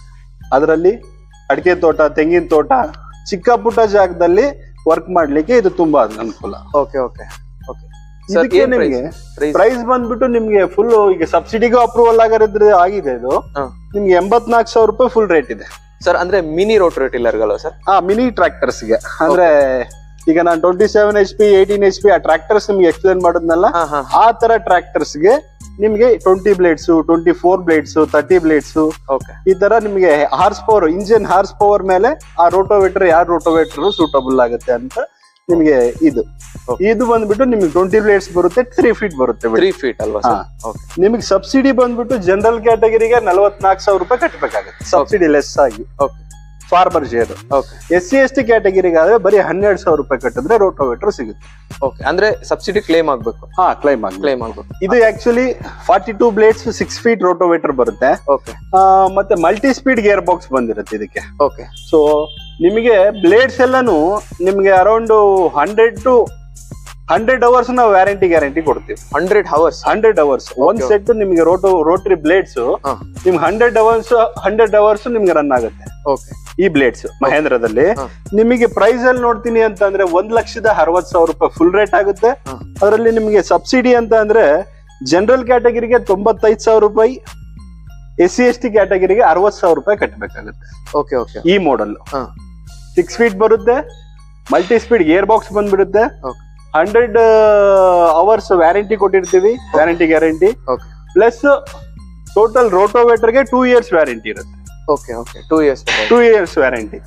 Speaker 2: ಅದರಲ್ಲಿ ಅಡಿಕೆ ತೋಟ ತೆಂಗಿನ ತೋಟ ಚಿಕ್ಕ ಪುಟ್ಟ ಜಾಗದಲ್ಲಿ ವರ್ಕ್ ಮಾಡ್ಲಿಕ್ಕೆ ಇದು ತುಂಬಾ ಅನುಕೂಲ
Speaker 1: ಓಕೆ ಓಕೆ ಓಕೆ ಸರ್
Speaker 2: ಇದಕ್ಕೆ
Speaker 1: ಏನ್
Speaker 2: ನಿಮ್ಗೆ
Speaker 1: ಪ್ರೈಸ್
Speaker 2: ಪ್ರೈಸ್ ಬಂದ್ಬಿಟ್ಟು ನಿಮ್ಗೆ ಫುಲ್ ಈಗ ಸಬ್ಸಿಡಿಗೂ ಅಪ್ರೂವಲ್ ಆಗಿರೋದ್ರೆ ಆಗಿದೆ ಇದು
Speaker 1: ಹಾ.
Speaker 2: ನಿಮ್ಗೆ ಎಂಬತ್ನಾಲ್ಕು ಸಾವಿರ ರೂಪಾಯಿ ಫುಲ್ ರೇಟ್ ಇದೆ
Speaker 1: ಸರ್ ಅಂದ್ರೆ ಮಿನಿ ರೋಟರಿ ಟಿಲ್ಲರ್ಗಳವ ಸರ್
Speaker 2: ಆ ಮಿನಿ ಟ್ರಾಕ್ಟರ್ಸ್ ಗೆ ಅಂದ್ರೆ ಈಗ ನಾನು twenty seven H P eighteen H P ಆ ಟ್ರಾಕ್ಟರ್ಸ್ ನಿಮ್ಗೆ ಎಕ್ಸ್ಪ್ಲೇನ್ ಮಾಡಿದ್ನಲ್ಲ
Speaker 1: ಹಾ ಹಾ
Speaker 2: ಆ ತರ ಟ್ರಾಕ್ಟರ್ಸ್ ಗೆ ನಿಮ್ಗೆ twenty blades twenty four blades thirty blades
Speaker 1: okay
Speaker 2: ಈ ತರ ನಿಮ್ಗೆ horsepower engine horsepower ಮೇಲೆ ಆ ರೋಟೋವೇಟರ್ ಯಾರ ರೋಟೋವೇಟರ್ ಸೂಟಬಲ್ ಆಗುತ್ತೆ ಅಂತ ನಿಮ್ಗೆ ಇದು
Speaker 1: Okay.
Speaker 2: ಇದು ಬಂದ್ಬಿಟ್ಟು ನಿಮ್ಗೆ ಟ್ವೆಂಟಿ ಬ್ಲೇಡ್ಸ್ ಬರುತ್ತೆ ತ್ರೀ ಫೀಟ್ ಬರುತ್ತೆ
Speaker 1: ತ್ರೀ ಫೀಟ್ ಅಲ್ವಾ ಸರ್
Speaker 2: ಹಾ.
Speaker 1: ಓಕೆ
Speaker 2: ನಿಮಗೆ ಸಬ್ಸಿಡಿ ಬಂದ್ಬಿಟ್ಟು ಜನರಲ್ ಕ್ಯಾಟಗರಿಗೆ ನಲವತ್ನಾಲ್ಕು ಸಾವಿರ ರೂಪಾಯಿ ಕಟ್ಟಬೇಕಾಗುತ್ತೆ ಸಬ್ಸಿಡಿ ಲೆಸ್ ಆಗಿ
Speaker 1: okay
Speaker 2: farmer share
Speaker 1: okay
Speaker 2: S C S T ಕ್ಯಾಟಗರಿಗೆ ಆದ್ರೆ ಬರೀ ಹನ್ನೆರಡು ಸಾವಿರ ರೂಪಾಯಿ ಕಟ್ಟಿದ್ರೆ ರೋಟೋವೇಟರ್ ಸಿಗುತ್ತೆ
Speaker 1: ಓಕೆ ಅಂದ್ರೆ ಸಬ್ಸಿಡಿ ಕ್ಲೇಮ್ ಆಗ್ಬೇಕು
Speaker 2: ಹಾ ಕ್ಲೈಮ್ ಆಗಿ
Speaker 1: ಕ್ಲೇಮ್ ಆಗ್ಬೇಕು
Speaker 2: ಇದು actually forty two blades six feet rotavator ಬರುತ್ತೆ
Speaker 1: ಓಕೆ
Speaker 2: ಆ, ಮತ್ತೆ ಮಲ್ಟಿ ಸ್ಪೀಡ್ ಗೇರ್ ಬಾಕ್ಸ್ ಬಂದಿರುತ್ತೆ ಇದಕ್ಕೆ
Speaker 1: ಓಕೆ
Speaker 2: ಸೊ ನಿಮಗೆ ಬ್ಲೇಡ್ಸ್ ಎಲ್ಲಾನು ನಿಮ್ಗೆ around hundred to hundred hours ನಾವು ವ್ಯಾರಂಟಿ ಗ್ಯಾರಂಟಿ ಕೊಡ್ತೀವಿ
Speaker 1: ಹಂಡ್ರೆಡ್ ಅವರ್ಸ್
Speaker 2: ಹಂಡ್ರೆಡ್ ಅವರ್ಸ್ ಒಂದ್
Speaker 1: Okay.
Speaker 2: ಸೆಟ್ ನಿಮ್ಗೆ ರೋಟೋ ರೋಟರಿ ಬ್ಲೇಡ್ಸ್
Speaker 1: ಹಾ.
Speaker 2: ನಿಮ್ಗೆ ಹಂಡ್ರೆಡ್ ಅವರ್ಸ್ ಹಂಡ್ರೆಡ್ ಅವರ್ಸ್ ನಿಮ್ಗೆ ರನ್ ಆಗುತ್ತೆ
Speaker 1: ಓಕೆ
Speaker 2: ಈ ಬ್ಲೇಡ್ಸ್ ಮಹೇಂದ್ರದಲ್ಲಿ
Speaker 1: ಹಾ.
Speaker 2: ನಿಮಗೆ ಪ್ರೈಸ್ ಅಲ್ಲಿ ನೋಡ್ತೀನಿ ಅಂತ ಅಂದ್ರೆ ಒಂದ್ ಲಕ್ಷದ ಅರವತ್ ಸಾವಿರ ರೂಪಾಯಿ ಫುಲ್ ರೇಟ್ ಆಗುತ್ತೆ
Speaker 1: ಹಾ.
Speaker 2: ಅದರಲ್ಲಿ ನಿಮಗೆ ಸಬ್ಸಿಡಿ ಅಂತ ಅಂದ್ರೆ ಜನರಲ್ ಕ್ಯಾಟಗರಿಗೆ ತೊಂಬತ್ತೈದು ಸಾವಿರ ರೂಪಾಯಿ ಎಸ್ ಸಿ ಎಸ್ ಟಿ ಕ್ಯಾಟಗರಿಗೆ ಅರವತ್ ಸಾವಿರ ರೂಪಾಯಿ ಕಟ್ಟಬೇಕಾಗುತ್ತೆ
Speaker 1: ಓಕೆ ಓಕೆ
Speaker 2: ಈ ಮಾಡೆಲ್
Speaker 1: ಹಾ.
Speaker 2: ಸಿಕ್ಸ್ ಫೀಟ್ ಬರುತ್ತೆ ಮಲ್ಟಿ ಸ್ಪೀಡ್ ಗೇರ್ ಬಾಕ್ಸ್ ಬಂದ್ಬಿಡುತ್ತೆ
Speaker 1: Okay.
Speaker 2: ಹಂಡ್ರೆಡ್ ಅವರ್ಸ್ ವ್ಯಾರಂಟಿ ಕೊಟ್ಟಿರ್ತೀವಿ warranty guarantee
Speaker 1: okay
Speaker 2: plus total ರೋಟೋವೇಟರ್ಗೆ ಟೂ ಇಯರ್ಸ್ ವ್ಯಾರಂಟಿ ಇರುತ್ತೆ
Speaker 1: okay okay two years
Speaker 2: two years warranty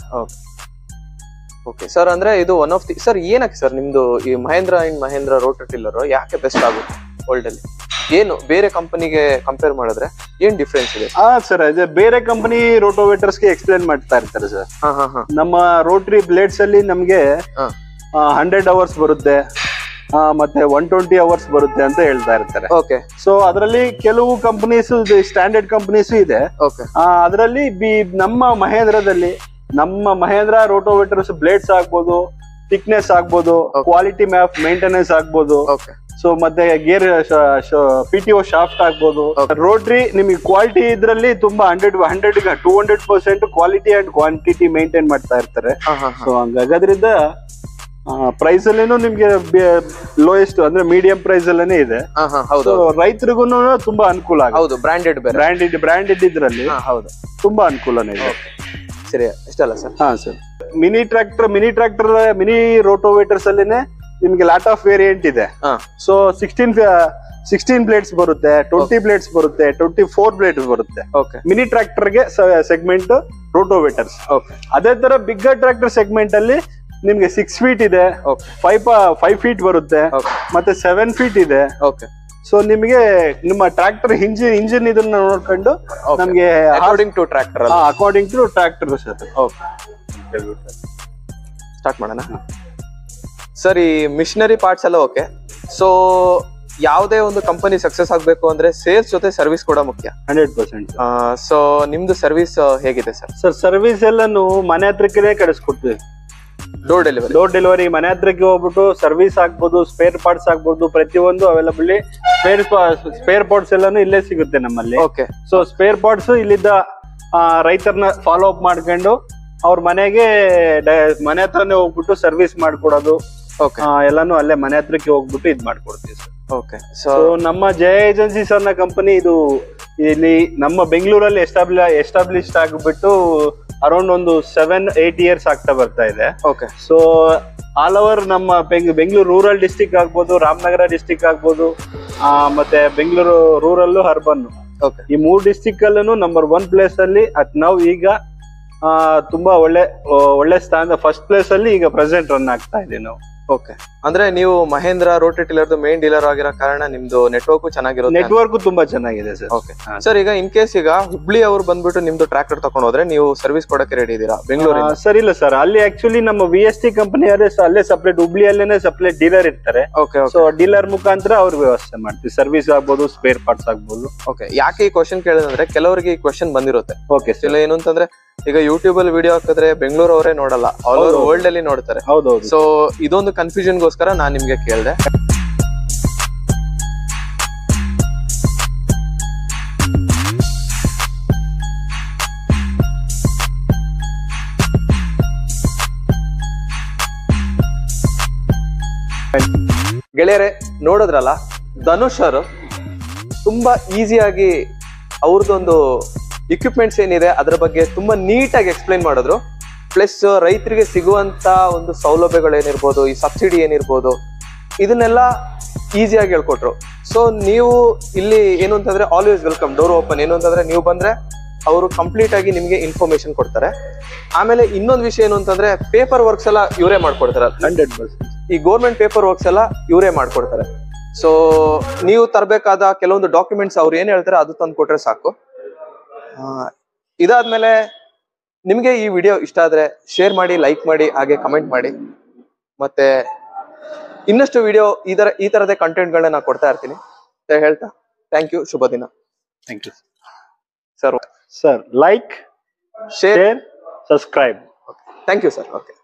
Speaker 1: okay sir ಅಂದ್ರೆ ಇದು ಒನ್ ಆಫ್ ದಿ ಸರ್ ಏನಕ್ಕೆ sir ನಿಮ್ದು ಈ Mahindra and Mahindra rotor tiller ಯಾಕೆ ಬೆಸ್ಟ್ ಆಗುತ್ತೆ ವರ್ಲ್ಡ್ ಅಲ್ಲಿ ಏನು ಬೇರೆ ಕಂಪನಿಗೆ ಕಂಪೇರ್ ಮಾಡಿದ್ರೆ ಏನ್ ಡಿಫ್ರೆನ್ಸ್ ಇದೆ
Speaker 2: ಹಾ ಸರ್ ಅದೇ ಬೇರೆ ಕಂಪನಿ ರೋಟೋವೇಟರ್ಸ್ಗೆ ಎಕ್ಸ್ಪ್ಲೇನ್ ಮಾಡ್ತಾ ಇರ್ತಾರೆ ಸರ್
Speaker 1: ಹಾ ಹಾ ಹಾ
Speaker 2: ನಮ್ಮ ರೋಟರಿ ಬ್ಲೇಡ್ಸ್ ಅಲ್ಲಿ ನಮ್ಗೆ
Speaker 1: ಹಾ.
Speaker 2: ಹಂಡ್ರೆಡ್ ಅವರ್ಸ್ ಬರುತ್ತೆ ಆ, ಮತ್ತೆ ಒನ್ ಟ್ವೆಂಟಿ ಅವರ್ಸ್ ಬರುತ್ತೆ ಅಂತ ಹೇಳ್ತಾ ಇರ್ತಾರೆ
Speaker 1: ಓಕೆ
Speaker 2: ಸೊ ಅದರಲ್ಲಿ ಕೆಲವು ಕಂಪನೀಸ್ ಸ್ಟ್ಯಾಂಡರ್ಡ್ ಕಂಪನೀಸ್ ಇದೆ
Speaker 1: ಓಕೆ
Speaker 2: ಅದರಲ್ಲಿ ಬಿ ನಮ್ಮ ಮಹೇಂದ್ರದಲ್ಲಿ ನಮ್ಮ ಮಹೇಂದ್ರ ರೋಟೋವೇಟರ್ಸ್ ಬ್ಲೇಡ್ಸ್ ಆಗ್ಬೋದು ಥಿಕ್ನೆಸ್ ಆಗ್ಬೋದು
Speaker 1: Okay.
Speaker 2: ಕ್ವಾಲಿಟಿ ಮ್ಯಾಪ್ ಮೇಂಟೆನೆನ್ಸ್ ಆಗ್ಬೋದು
Speaker 1: ಓಕೆ
Speaker 2: ಸೊ ಮತ್ತೆ gear P T O shaft ಆಗ್ಬೋದು
Speaker 1: Okay.
Speaker 2: ರೋಟ್ರಿ ನಿಮಗೆ ಕ್ವಾಲಿಟಿ ಇದ್ರಲ್ಲಿ ತುಂಬಾ hundred hundred two hundred percent quality and quantity maintain ಮಾಡ್ತಾ ಇರ್ತಾರೆ
Speaker 1: ಹಾ ಹಾ ಹಾ
Speaker 2: ಸೊ ಹಂಗಾಗೋದ್ರಿಂದ ಪ್ರೈಸ್ ಅಲ್ಲೇನು ನಿಮ್ಗೆ ಲೋಯೆಸ್ಟ್ ಅಂದ್ರೆ ಮೀಡಿಯಂ ಪ್ರೈಸ್ ಅಲ್ಲೇನೆ ಇದೆ
Speaker 1: ಹಾ ಹಾ ಹೌದು
Speaker 2: ಸೊ ರೈತರಿಗೂ ತುಂಬಾ ಅನುಕೂಲ ಆಗುತ್ತೆ
Speaker 1: ಹೌದು ಬ್ರಾಂಡೆಡ್ ಬೇರೆ
Speaker 2: ಬ್ರ್ಯಾಂಡೆಡ್ ಬ್ರ್ಯಾಂಡೆಡ್ ಇದ್ರಲ್ಲಿ
Speaker 1: ಹಾ ಹೌದು
Speaker 2: ತುಂಬಾ ಅನುಕೂಲನೇ ಇದೆ
Speaker 1: ಸರಿ ಇಷ್ಟಲ್ಲ ಸರ್
Speaker 2: ಹಾ ಸರ್ mini tractor mini tractor mini rotavators ಅಲ್ಲಿನೇ ನಿಮ್ಗೆ ಲಾಟ್ ಆಫ್ ವೇರಿಯಂಟ್ ಇದೆ
Speaker 1: ಹಾ
Speaker 2: ಸೊ ಸಿಕ್ಸ್ಟೀನ್ ಸಿಕ್ಸ್ಟೀನ್ ಬ್ಲೇಡ್ಸ್ ಬರುತ್ತೆ ಟ್ವೆಂಟಿ ಬ್ಲೇಡ್ಸ್ ಬರುತ್ತೆ ಟ್ವೆಂಟಿ ಫೋರ್ ಬ್ಲೇಡ್ಸ್ ಬರುತ್ತೆ
Speaker 1: ಓಕೆ
Speaker 2: ಮಿನಿ ಟ್ರಾಕ್ಟರ್ಗೆ ಸೆಗ್ಮೆಂಟ್ ರೋಟೋವೇಟರ್ಸ್
Speaker 1: ಓಕೆ
Speaker 2: ಅದೇ ತರ ಬಿಗ್ಗರ್ ಟ್ರಾಕ್ಟರ್ ಸೆಗ್ಮೆಂಟ್ ಅಲ್ಲಿ ನಿಮ್ಗೆ ಸಿಕ್ಸ್ ಫೀಟ್ ಇದೆ
Speaker 1: ಓಕೆ
Speaker 2: ಫೈವ್ ಫೈವ್ ಫೀಟ್ ಬರುತ್ತೆ
Speaker 1: ಓಕೆ
Speaker 2: ಮತ್ತೆ ಸೆವೆನ್ ಫೀಟ್ ಇದೆ
Speaker 1: ಓಕೆ
Speaker 2: ಸೊ ನಿಮಗೆ ನಿಮ್ಮ ಟ್ರಾಕ್ಟರ್ ಇಂಜಿನ್ ಇಂಜಿನ್ ಇದನ್ನ ನೋಡ್ಕೊಂಡು ನಮ್ಗೆ
Speaker 1: ಅಕಾರ್ಡಿಂಗ್ ಟು ಟ್ರ್ಯಾಕ್ಟರ್ ಅಲ್ಲ
Speaker 2: according to tractor sir
Speaker 1: okay start ಮಾಡೋಣ ಸರ್ ಈ ಮಿಷನರಿ ಪಾರ್ಟ್ಸ್ ಎಲ್ಲ ಓಕೆ ಸೊ ಯಾವುದೇ ಒಂದು ಕಂಪನಿ ಸಕ್ಸಸ್ ಆಗಬೇಕು ಅಂದ್ರೆ ಸೇಲ್ಸ್ ಜೊತೆ ಸರ್ವಿಸ್ ಕೂಡ ಮುಖ್ಯ
Speaker 2: ಹಂಡ್ರೆಡ್ ಪರ್ಸೆಂಟ್
Speaker 1: ಸೊ ನಿಮ್ದು ಸರ್ವಿಸ್ ಹೇಗಿದೆ ಸರ್
Speaker 2: ಸರ್ ಸರ್ವಿಸ್ ಎಲ್ಲಾನು ಮನೆ ಹತ್ರಕ್ಕೆ ಕಳಿಸ್ಕೊಡ್ತೀವಿ
Speaker 1: ಡೋರ್ ಡೆಲಿವರಿ
Speaker 2: ಡೋರ್ ಡೆಲಿವರಿ ಮನೆ ಹತ್ರಕ್ಕೆ ಹೋಗ್ಬಿಟ್ಟು ಸರ್ವಿಸ್ ಆಗ್ಬೋದು ಸ್ಪೇರ್ ಪಾರ್ಟ್ಸ್ ಆಗ್ಬೋದು ಪ್ರತಿಯೊಂದು ಅವೈಲಬಲ್ ಸ್ಪೇರ್ ಸ್ಪೇರ್ ಪಾರ್ಟ್ಸ್ ಎಲ್ಲಾನು ಇಲ್ಲೇ ಸಿಗುತ್ತೆ ನಮ್ಮಲ್ಲಿ
Speaker 1: ಓಕೆ
Speaker 2: ಸೊ ಸ್ಪೇರ್ ಪಾರ್ಟ್ಸ್ ಇಲ್ಲಿದ್ದ ರೈತರನ್ನ ಫಾಲೋ ಅಪ್ ಮಾಡ್ಕೊಂಡು ಅವ್ರ ಮನೆಗೆ ಡ- ಮನೆ ಹತ್ರನೇ ಹೋಗ್ಬಿಟ್ಟು ಸರ್ವಿಸ್ ಮಾಡ್ಕೊಡೋದು
Speaker 1: ಓಕೆ
Speaker 2: ಆ, ಎಲ್ಲಾನು ಅಲ್ಲೇ ಮನೆ ಹತ್ರಕ್ಕೆ ಹೋಗ್ಬಿಟ್ಟು ಇದ್ ಮಾಡ್ಕೊಡ್ತೀವಿ ಸರ್
Speaker 1: ಓಕೆ ಸೊ
Speaker 2: ಸೊ ನಮ್ಮ ಜಯ ಏಜೆನ್ಸೀಸ್ ಅನ್ನೋ ಕಂಪನಿ ಇದು ಇಲ್ಲಿ ನಮ್ಮ ಬೆಂಗಳೂರಲ್ಲಿ ಎಸ್ಟಾಬ್ಲಿ ಎಸ್ಟಾಬ್ಲಿಷ್ಡ್ ಆಗ್ಬಿಟ್ಟು ಅರೌಂಡ್ ಒಂದು ಸೆವೆನ್ ಏಟ್ ಇಯರ್ಸ್ ಆಗ್ತಾ ಬರ್ತಾ ಇದೆ
Speaker 1: ಓಕೆ
Speaker 2: ಸೊ ಆಲ್ ಓವರ್ ನಮ್ಮ ಬೆಂಗ್ ಬೆಂಗಳೂರು ರೂರಲ್ ಡಿಸ್ಟಿಕ್ ಆಗ್ಬೋದು ರಾಮನಗರ ಡಿಸ್ಟಿಕ್ ಆಗ್ಬೋದು ಆ, ಮತ್ತೆ ಬೆಂಗಳೂರು ರೂರಲ್ಲು ಅರ್ಬನ್
Speaker 1: ಓಕೆ
Speaker 2: ಈ ಮೂರ್ ಡಿಸ್ಟಿಕ್ ಅಲ್ಲೂ ನಂಬರ್ ಒನ್ ಪ್ಲೇಸ್ ಅಲ್ಲಿ ಅಟ್ ನಾವು ಈಗ ಆ, ತುಂಬಾ ಒಳ್ಳೆ ಒಳ್ಳೆ ಸ್ಥಾನದ ಫಸ್ಟ್ ಪ್ಲೇಸ್ ಅಲ್ಲಿ ಈಗ ಪ್ರೆಸೆಂಟ್ ರನ್ ಆಗ್ತಾ ಇದೀವಿ ನಾವು
Speaker 1: ಓಕೆ ಅಂದ್ರೆ ನೀವು ಮಹೇಂದ್ರ ರೋಟರಿ ಟಿಲ್ಲರ್ದು ಮೇನ್ ಡೀಲರ್ ಆಗಿರೋ ಕಾರಣ ನಿಮ್ದು ನೆಟ್ವರ್ಕ್ ಚೆನ್ನಾಗಿರುತ್ತೆ
Speaker 2: ನೆಟ್ವರ್ಕ್ ತುಂಬಾ ಚೆನ್ನಾಗಿದೆ ಸರ್
Speaker 1: ಓಕೆ ಸರ್ ಈಗ ಇನ್ ಕೇಸ್ ಈಗ ಹುಬ್ಳಿ ಅವ್ರು ಬಂದ್ಬಿಟ್ಟು ನಿಮ್ದು ಟ್ರ್ಯಾಕ್ಟರ್ ತಗೊಂಡ್ ಹೋದ್ರೆ ನೀವು ಸರ್ವಿಸ್ ಕೊಡಕ್ಕೆ ರೆಡಿ ಇದ್ದೀರಾ ಬೆಂಗಳೂರಿಂದ
Speaker 2: ಸರ್ ಇಲ್ಲ ಸರ್ ಅಲ್ಲಿ ಆಕ್ಚುಲಿ ನಮ್ಮ ವಿ ಎಸ್ ಟಿ ಕಂಪನಿ ಅಲ್ಲೇ ಸಪ್ರೇಟ್ ಹುಬ್ಳಿಯಲ್ಲೇನೆ ಸಪ್ರೇಟ್ ಡೀಲರ್ ಇರ್ತಾರೆ
Speaker 1: ಓಕೆ
Speaker 2: ಸೊ
Speaker 1: ಓಕೆ
Speaker 2: ಡೀಲರ್ ಮುಖಾಂತರ ಅವ್ರ ವ್ಯವಸ್ಥೆ ಮಾಡ್ತೀವಿ ಸರ್ವಿಸ್ ಆಗ್ಬೋದು ಸ್ಪೇರ್ ಪಾರ್ಟ್ಸ್ ಆಗ್ಬೋದು
Speaker 1: ಓಕೆ ಯಾಕೆ ಈ ಕ್ವಶನ್ ಕೇಳಿದ್ರೆ ಕೆಲವರಿಗೆ ಈ ಕ್ವಶನ್ ಬಂದಿರುತ್ತೆ
Speaker 2: ಓಕೆ ಸರ್
Speaker 1: ಇಲ್ಲ ಏನು ಅಂತಂದ್ರೆ ಈಗ ಯೂಟ್ಯೂಬ್ ಅಲ್ಲಿ ವಿಡಿಯೋ ಹಾಕಿದ್ರೆ ಬೆಂಗಳೂರು ಅವರೇ ನೋಡಲ್ಲ ಆಲ್ ಓವರ್
Speaker 2: ಹೌದು.
Speaker 1: ವರ್ಲ್ಡ್ ಅಲ್ಲಿ ನೋಡ್ತಾರೆ
Speaker 2: ಹೌದೌದು
Speaker 1: ಸೊ ಇದೊಂದು ಕನ್ಫ್ಯೂಷನ್ ಗೋಸ್ಕರ ನಾನ್ ನಿಮ್ಗೆ ಕೇಳಿದೆ ಗೆಳೆಯರೆ ನೋಡಿದ್ರಲ್ಲ ಧನುಷ್ ಅವರು ತುಂಬಾ ಈಸಿಯಾಗಿ ಅವ್ರದ್ದೊಂದು ಇಕ್ವಿಪ್ಮೆಂಟ್ಸ್ ಏನಿದೆ ಅದ್ರ ಬಗ್ಗೆ ತುಂಬಾ ನೀಟಾಗಿ ಎಕ್ಸ್ಪ್ಲೈನ್ ಮಾಡಿದ್ರು ಪ್ಲಸ್ ರೈತರಿಗೆ ಸಿಗುವಂತ ಒಂದು ಸೌಲಭ್ಯಗಳೇನಿರ್ಬೋದು ಈ ಸಬ್ಸಿಡಿ ಏನಿರ್ಬೋದು ಇದನ್ನೆಲ್ಲ ಈಸಿಯಾಗಿ ಹೇಳ್ಕೊಟ್ರು ಸೊ ನೀವು ಇಲ್ಲಿ ಏನು ಅಂತಂದ್ರೆ ಆಲ್ವೇಸ್ ವೆಲ್ಕಮ್ ಡೋರ್ ಓಪನ್ ಏನು ಅಂತಂದ್ರೆ ನೀವು ಬಂದ್ರೆ ಅವರು ಕಂಪ್ಲೀಟ್ ಆಗಿ ನಿಮಗೆ ಇನ್ಫಾರ್ಮೇಶನ್ ಕೊಡ್ತಾರೆ ಆಮೇಲೆ ಇನ್ನೊಂದು ವಿಷಯ ಏನು ಅಂತಂದ್ರೆ ಪೇಪರ್ ವರ್ಕ್ಸ್ ಎಲ್ಲ ಇವರೇ ಮಾಡ್ಕೊಡ್ತಾರೆ
Speaker 2: ಹಂಡ್ರೆಡ್ ಪರ್ಸೆಂಟ್
Speaker 1: ಈ ಗೋರ್ಮೆಂಟ್ ಪೇಪರ್ ವರ್ಕ್ಸ್ ಎಲ್ಲ ಇವರೇ ಮಾಡ್ಕೊಡ್ತಾರೆ ಸೊ ನೀವು ತರಬೇಕಾದ ಕೆಲವೊಂದು ಡಾಕ್ಯುಮೆಂಟ್ಸ್ ಅವ್ರು ಏನ್ ಹೇಳ್ತಾರೆ ಅದು ತಂದು ಕೊಟ್ರೆ ಸಾಕು ಆ, ಇದಾದ್ಮೇಲೆ ನಿಮಗೆ ಈ ವಿಡಿಯೋ ಇಷ್ಟ ಆದ್ರೆ ಶೇರ್ ಮಾಡಿ ಲೈಕ್ ಮಾಡಿ ಹಾಗೆ ಕಮೆಂಟ್ ಮಾಡಿ ಮತ್ತೆ ಇನ್ನಷ್ಟು ವಿಡಿಯೋ ಈ ತರ ಈ ತರದೇ ಕಂಟೆಂಟ್ಗಳನ್ನ ನಾನು ಕೊಡ್ತಾ ಇರ್ತೀನಿ ಅಂತ ಹೇಳ್ತಾ ಥ್ಯಾಂಕ್ ಯು ಶುಭ ದಿನ
Speaker 2: thank you
Speaker 1: sir
Speaker 2: sir like
Speaker 1: share
Speaker 2: share subscribe
Speaker 1: thank you sir okay